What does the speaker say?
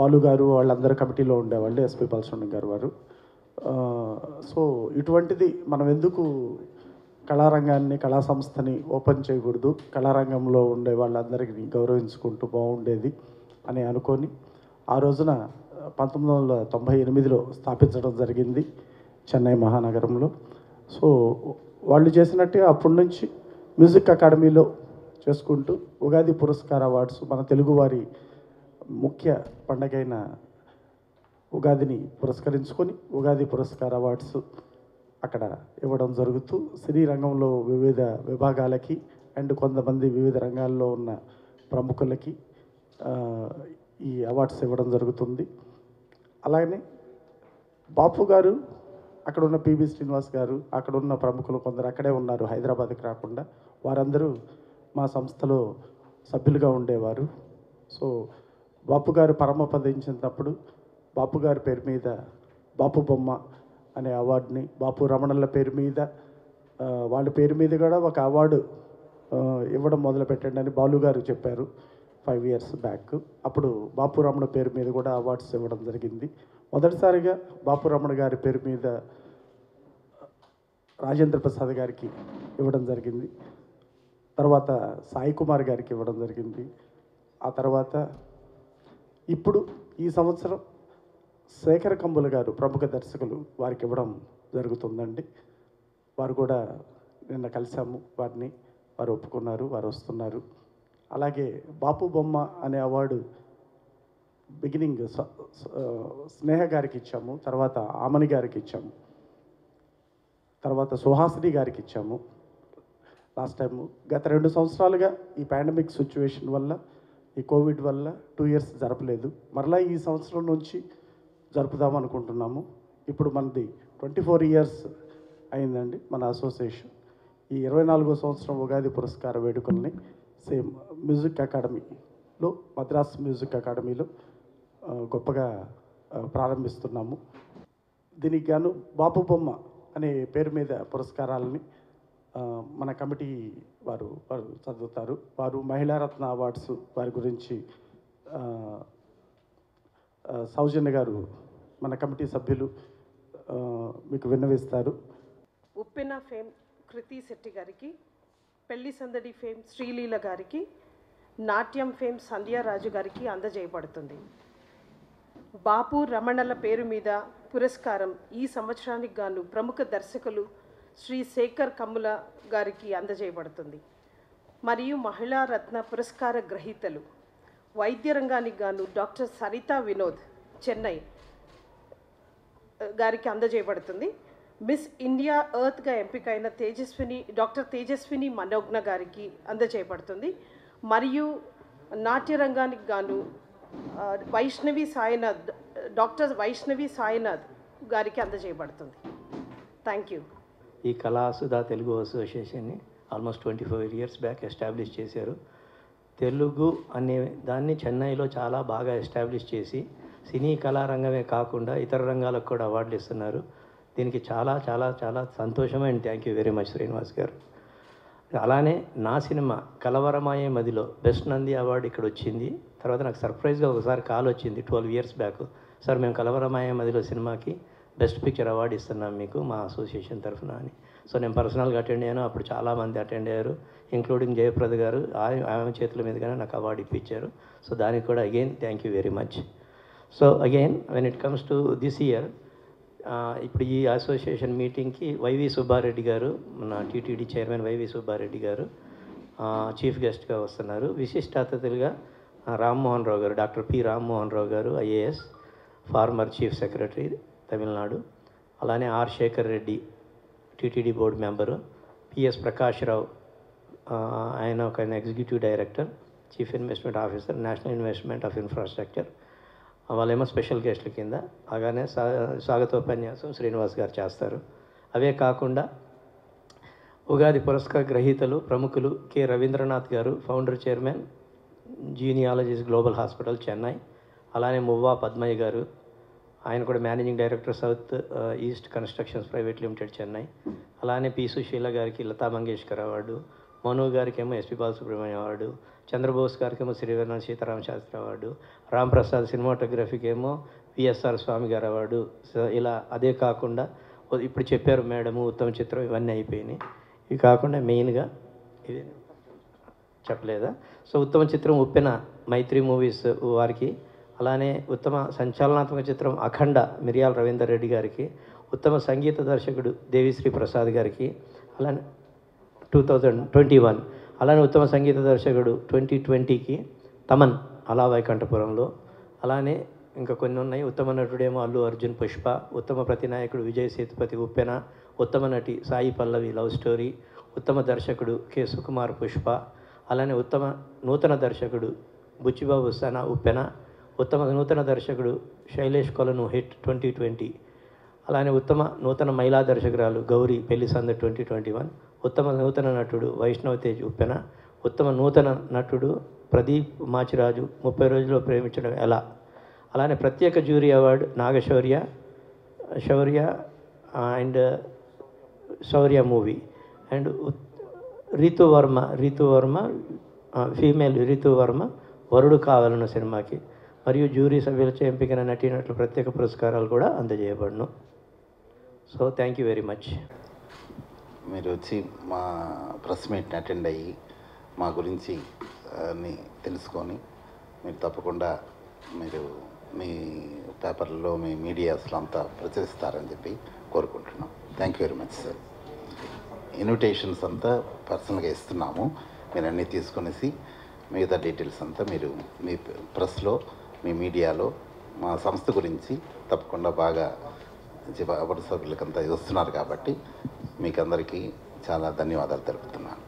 బాలు గారు వాళ్ళందరూ కమిటీలో ఉండేవాళ్ళు ఎస్పి పల్సండి గారు వారు ఆ, సో ఇటువంటిది మనం ఎందుకు కళారంగాన్ని కళా సంస్థని ఓపెన్ చేయకూడదు కళారంగంలో ఉండే వాళ్ళందరికీ గౌరవించుకుంటూ బాగుండేది అని అనుకొని ఆ రోజున పంతొమ్మిది వందల తొంభై ఎనిమిదిలో స్థాపించడం జరిగింది చెన్నై మహానగరంలో సో వాళ్ళు చేసినట్టే అప్పటి నుంచి మ్యూజిక్ అకాడమీలో చేసుకుంటూ ఉగాది పురస్కార అవార్డ్స్ మన తెలుగువారి ముఖ్య పండగైన ఉగాదిని పురస్కరించుకొని ఉగాది పురస్కార అవార్డ్స్ అక్కడ ఇవ్వడం జరుగుతూ సినీ రంగంలో వివిధ విభాగాలకి అండ్ కొంతమంది వివిధ రంగాల్లో ఉన్న ప్రముఖులకి ఆ, ఈ అవార్డ్స్ ఇవ్వడం జరుగుతుంది అలాగనే బాపు గారు అక్కడ ఉన్న పిబి శ్రీనివాస్ గారు అక్కడ ఉన్న ప్రముఖులు కొందరు అక్కడే ఉన్నారు హైదరాబాద్కి రాకుండా వారందరూ మా సంస్థలో సభ్యులుగా ఉండేవారు సో బాపు గారు పరమపదించినప్పుడు బాపు గారి పేరు మీద బాపు బొమ్మ అనే అవార్డుని బాపు రమణల పేరు మీద ఆ, వాళ్ళ పేరు మీద కూడా ఒక అవార్డు ఆ, ఇవ్వడం మొదలు పెట్టండి అని బాలు గారు చెప్పారు ఫైవ్ ఇయర్స్ బ్యాక్ అప్పుడు బాపు రమణ పేరు మీద కూడా అవార్డ్స్ ఇవ్వడం జరిగింది మొదటిసారిగా బాపు రమణ గారి పేరు మీద రాజేంద్ర ప్రసాద్ గారికి ఇవ్వడం జరిగింది తర్వాత సాయి కుమార్ గారికి ఇవ్వడం జరిగింది ఆ తర్వాత ఇప్పుడు ఈ సంవత్సరం శేఖర్ కంబుల గారు ప్రముఖ దర్శకులు వారికి ఇవ్వడం జరుగుతుందండి వారు కూడా నిన్న కలిసాము వారిని వారు ఒప్పుకున్నారు వారు వస్తున్నారు అలాగే బాపు బొమ్మ అనే అవార్డు బిగినింగ్ స- స- స్నేహ గారికి ఇచ్చాము తర్వాత ఆమని గారికి ఇచ్చాము తర్వాత సుహాసిని గారికి ఇచ్చాము లాస్ట్ టైం గత రెండు సంవత్సరాలుగా ఈ పాండమిక్ సిచ్యువేషన్ వల్ల ఈ కోవిడ్ వల్ల టూ ఇయర్స్ జరపలేదు మరలా ఈ సంవత్సరం నుంచి జరుపుదాం అనుకుంటున్నాము ఇప్పుడు మనది ట్వంటీ ఫోర్ ఇయర్స్ అయిందండి మన అసోసియేషన్ ఈ ఇరవై నాలుగో సంవత్సరం ఉగాది పురస్కార వేడుకల్ని సేమ్ మ్యూజిక్ అకాడమీలో మద్రాస్ మ్యూజిక్ అకాడమీలో ఆ, గొప్పగా ఆ, ప్రారంభిస్తున్నాము దీనికి గాను బాపు బొమ్మ అనే పేరు మీద పురస్కారాలని ఆ, మన కమిటీ వారు వారు చదువుతారు వారు మహిళారత్న అవార్డ్స్ వారి గురించి ఆ, ఆ, సౌజన్య గారు మన కమిటీ సభ్యులు ఆ, మీకు విన్నవిస్తారు ఉప్పెన ఫేమ్ కృతి శెట్టి గారికి పెళ్లి సందడి ఫేమ్ శ్రీలీల గారికి నాట్యం ఫేమ్ సంధ్యారాజు గారికి అందజేయబడుతుంది బాపు రమణల పేరు మీద పురస్కారం ఈ సంవత్సరానికి గాను ప్రముఖ దర్శకులు శ్రీ శేఖర్ కమ్ముల గారికి అందజేయబడుతుంది మరియు మహిళా రత్న పురస్కార గ్రహీతలు వైద్య రంగానికి గాను డాక్టర్ సరిత వినోద్ చెన్నై గారికి అందజేయబడుతుంది మిస్ ఇండియా ఎర్త్గా ఎంపికైన తేజస్విని డాక్టర్ తేజస్విని మనోజ్ఞ గారికి అందజేయబడుతుంది మరియు నాట్య రంగానికి గాను ఆ, వైష్ణవి సాయినాథ్ డాక్టర్ వైష్ణవి సాయినాథ్ గారికి అందజేయబడుతుంది థ్యాంక్ యూ ఈ కళాసుధా తెలుగు అసోసియేషన్ని almost twenty five years back establish చేశారు తెలుగు అనే దాన్ని చెన్నైలో చాలా బాగా ఎస్టాబ్లిష్ చేసి సినీ కళారంగమే కాకుండా ఇతర రంగాలకు కూడా అవార్డులు ఇస్తున్నారు దీనికి చాలా చాలా చాలా సంతోషం and thank you very much Srinivas garu అలానే నా సినిమా కలవరమాయే మదిలో బెస్ట్ నంది అవార్డు ఇక్కడ వచ్చింది తర్వాత నాకు సర్ప్రైజ్గా ఒకసారి కాల్ వచ్చింది ట్వెల్వ్ ఇయర్స్ బ్యాక్ సార్ మేము కలవరమాయే మదిలో సినిమాకి బెస్ట్ పిక్చర్ అవార్డు ఇస్తున్నాం మీకు మా అసోసియేషన్ తరఫున అని సో నేను పర్సనల్గా అటెండ్ అయ్యాను అప్పుడు చాలామంది అటెండ్ అయ్యారు ఇంక్లూడింగ్ జయప్రద గారు ఆమె ఆమె చేతుల మీదుగానే నాకు అవార్డు ఇప్పించారు సో దానికి కూడా again thank you very much so again when it comes to this year ఇప్పుడు ఈ అసోసియేషన్ మీటింగ్కి వైవి సుబ్బారెడ్డి గారు మన టీటీడీ చైర్మన్ వైవి సుబ్బారెడ్డి గారు చీఫ్ గెస్ట్గా వస్తున్నారు విశిష్ట అతిథులుగా ఆ, రామ్మోహన్ రావు గారు doctor P Rammohan Rao garu IAS former chief secretary Tamil Nadu అలానే R Shekar Reddy TTD board member PS Prakash Rao ఆ, ఆయన ఒక executive director chief investment officer national investment of infrastructure వాళ్ళేమో స్పెషల్ గెస్ట్ల కింద అలానే స్వా స్వాగతోపన్యాసం శ్రీనివాస్ గారు చేస్తారు అవే కాకుండా ఉగాది పురస్కార గ్రహీతలు ప్రముఖులు K Ravindranath garu founder chairman జీనియాలజీస్ గ్లోబల్ హాస్పిటల్ చెన్నై అలానే మువ్వా పద్మయ్య గారు ఆయన కూడా managing director south ah, east constructions private limited Chennai అలానే పి సుశీల గారికి లతా మంగేష్కర్ అవార్డు మను గారికి ఏమో ఎస్పి బాలసుబ్రహ్మణ్యం అవార్డు చంద్రబోస్ గారికి ఏమో శ్రీవరణ సీతారామ శాస్త్రి అవార్డు రామ్ ప్రసాద్ సినిమాటోగ్రఫీకి ఏమో విఎస్ఆర్ స్వామి గారు అవార్డు సో ఇలా అదే కాకుండా ఓ- ఇప్పుడు చెప్పారు మేడము ఉత్తమ చిత్రం ఇవన్నీ అయిపోయినాయి ఇవి కాకుండా మెయిన్గా ఇది చెప్పలేదా సో ఉత్తమ చిత్రం ఉప్పెన మైత్రి మూవీస్ వారికి అలానే ఉత్తమ సంచలనాత్మక చిత్రం అఖండ మిరియాల రవీందర్ రెడ్డి గారికి ఉత్తమ సంగీత దర్శకుడు దేవిశ్రీ ప్రసాద్ గారికి అలానే టూ థౌజండ్ ట్వంటీ వన్ అలానే ఉత్తమ సంగీత దర్శకుడు ట్వంటీ ట్వంటీకి తమన్ అలా వైకంఠపురంలో అలానే ఇంకా కొన్ని ఉన్నాయి ఉత్తమ నటుడేమో అల్లు అర్జున్ పుష్ప ఉత్తమ ప్రతినాయకుడు విజయ్ సేతుపతి ఉప్పెన ఉత్తమ నటి సాయి పల్లవి లవ్ స్టోరీ ఉత్తమ దర్శకుడు కె సుకుమార్ పుష్ప అలానే ఉత్తమ నూతన దర్శకుడు బుచ్చిబాబు సన ఉప్పెన ఉత్తమ నూతన దర్శకుడు శైలేష్ కొలను హిట్ ట్వంటీ ట్వంటీ అలానే ఉత్తమ నూతన మహిళా దర్శకురాలు గౌరీ పెళ్లి సంద ట్వంటీ ట్వంటీ వన్ ఉత్తమ నూతన నటుడు వైష్ణవ్ తేజ్ ఉప్పెన ఉత్తమ నూతన నటుడు ప్రదీప్ మాచిరాజు ముప్పై రోజుల్లో ప్రేమించడం ఎలా అలానే ప్రత్యేక jury award Naga Shaurya Shaurya and Shaurya movie and Ritu Varma Ritu Varma female Ritu Varma వరుడు కావాలన్న సినిమాకి మరియు జ్యూరీ సభ్యులచే ఎంపికైన నటీనటుల ప్రత్యేక పురస్కారాలు కూడా అందజేయబడును so thank you very much మీరు వచ్చి మా ప్రెస్ మీట్ని అటెండ్ అయ్యి మా గురించి అన్ని తెలుసుకొని మీరు తప్పకుండా మీరు మీ పేపర్లలో మీ మీడియాస్లో అంతా ప్రచురిస్తారని చెప్పి కోరుకుంటున్నాం thank you very much sir invitations అంతా పర్సనల్గా ఇస్తున్నాము మీరు అన్నీ తీసుకొనేసి మిగతా డీటెయిల్స్ అంతా మీరు మీ ప్రెస్లో మీ మీడియాలో మా సంస్థ గురించి తప్పకుండా బాగా అప్పుడు సభ్యులకంతా ఇది వస్తున్నారు కాబట్టి మీకు అందరికీ చాలా ధన్యవాదాలు తెలుపుతున్నాను